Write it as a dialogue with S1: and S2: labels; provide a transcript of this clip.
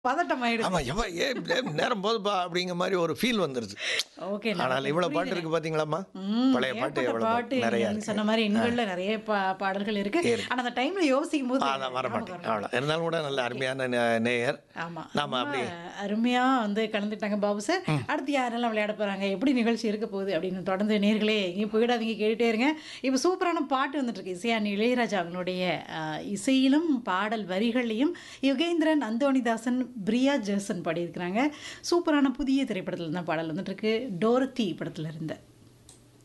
S1: பதட்டம் ஆயிடுது
S2: ஆமா எவ்வளோ ஏ ஏ, நேரம் போதுப்பா அப்படிங்கிற மாதிரி ஒரு ஃபீல் வந்துருது
S1: ஓகே
S2: ஆனால் இவ்வளவு பாட்டு இருக்கு பாத்தீங்களா பழைய பாட்டு எவ்வளவு
S1: பாட்டு
S2: நிறைய
S1: நீங்க
S2: இருக்கு
S1: சொன்ன மாதிரி எண்கள்ல நிறைய பா- பாடல்கள் இருக்கு ஆனா அந்த டைம்ல யோசிக்கும் போது
S2: அதான் வர மாட்டேன் அவ்வளோ இருந்தாலும் கூட நல்ல அருமையான நே- நேயர்
S1: ஆமா
S2: நாம
S1: ரொம்ப
S2: அப்படியே
S1: அருமையா வந்து கலந்துட்டாங்க பாபு சார் அடுத்து யாரெல்லாம் விளையாட போறாங்க எப்படி நிகழ்ச்சி இருக்க போகுது அப்படின்னு தொடர்ந்து நேர்களே எங்கேயும் போயிடாதீங்க கேட்டுட்டே இருங்க இப்போ சூப்பரான பாட்டு வந்துட்டு இருக்கு இசையானி இளையராஜா அவங்களுடைய ஆஹ், இசையிலும் பாடல் வரிகளையும் யுகேந்திரன் அந்தோணிதாசன் பிரியா ஜெர்சன் பாடியிருக்கிறாங்க சூப்பரான புதிய திரைப்படத்தில் தான் பாடல் வந்துட்டு இருக்கு டோரத்தி படத்துல இருந்து